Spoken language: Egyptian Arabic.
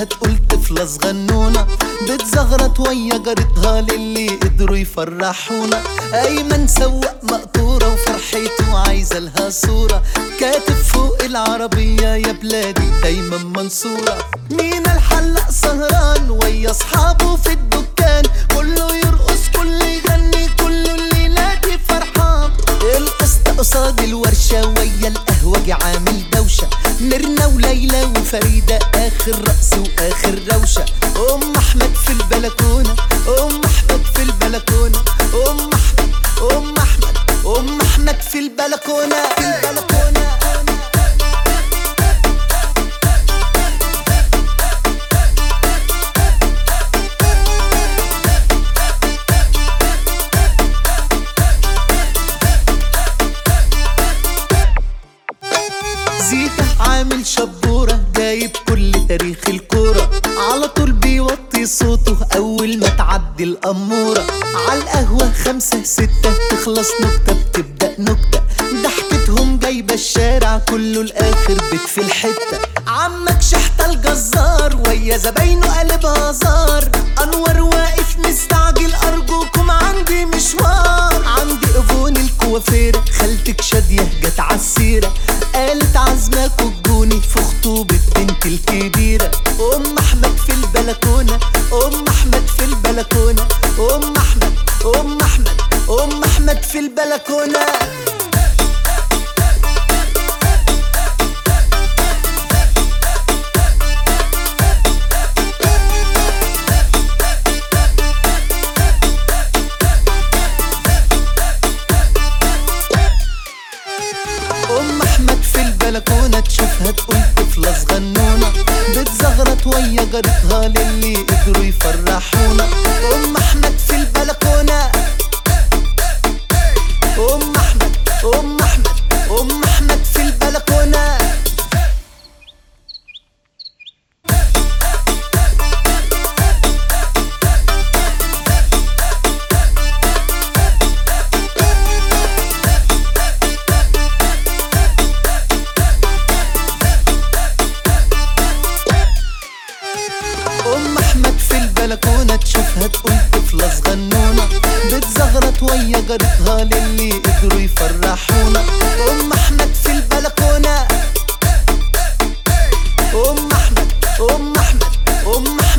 تشوفها تقول طفلة صغنونة بتزغرط ويا جارتها للي قدروا يفرحونا أيمن سواق مقطورة وفرحته عايزة لها صورة كاتب فوق العربية يا بلادي دايما منصورة مينا الحلاق سهران ويا أصحابه في الدكان كله يرقص كله يغني كله الليلة دي فرحان القسط قصاد الورشة ويا القهوجي عامل دوشة ميرنا وليلى وفريدة آخر رقص وآخر روشة أم أحمد في البلكونة أم أحمد في البلكونة أم أحمد أم أحمد أم أحمد في البلكونة في البلكونة زيكا عامل شبورة جايب كل تاريخ الكورة على طول بيوطي صوته أول ما تعدي الأمورة عالقهوة خمسة ستة تخلص نكتة بتبدأ نكتة ضحكتهم جايبة الشارع كله الآخر بيت في الحتة عمك شحتة الجزار ويا زباينه قلب هزار أنور واقف مستعجل أرجوكم عندي مشوار عندي إيفون الكوافيرة خالتك شادية جت عالسيرة قالت عزمك وجوني في خطوبة بنت الكبيرة أم أحمد في البلكونة أم أحمد في البلكونة أم أحمد أم أحمد أم أحمد في البلكونة أم أحمد في البلكونة تشوفها تقول طفلة صغنونة بتزغرط ويا جارتها للي قدروا يفرحونا أم أحمد في البلكونة أم أحمد أم أحمد أم أحمد في البلكونة أم أحمد في البلكونة تشوفها تقول طفلة صغنونة بتزغرط ويا جارتها للي قدروا يفرحونا أم أحمد في البلكونة أم أحمد أم أحمد أم أحمد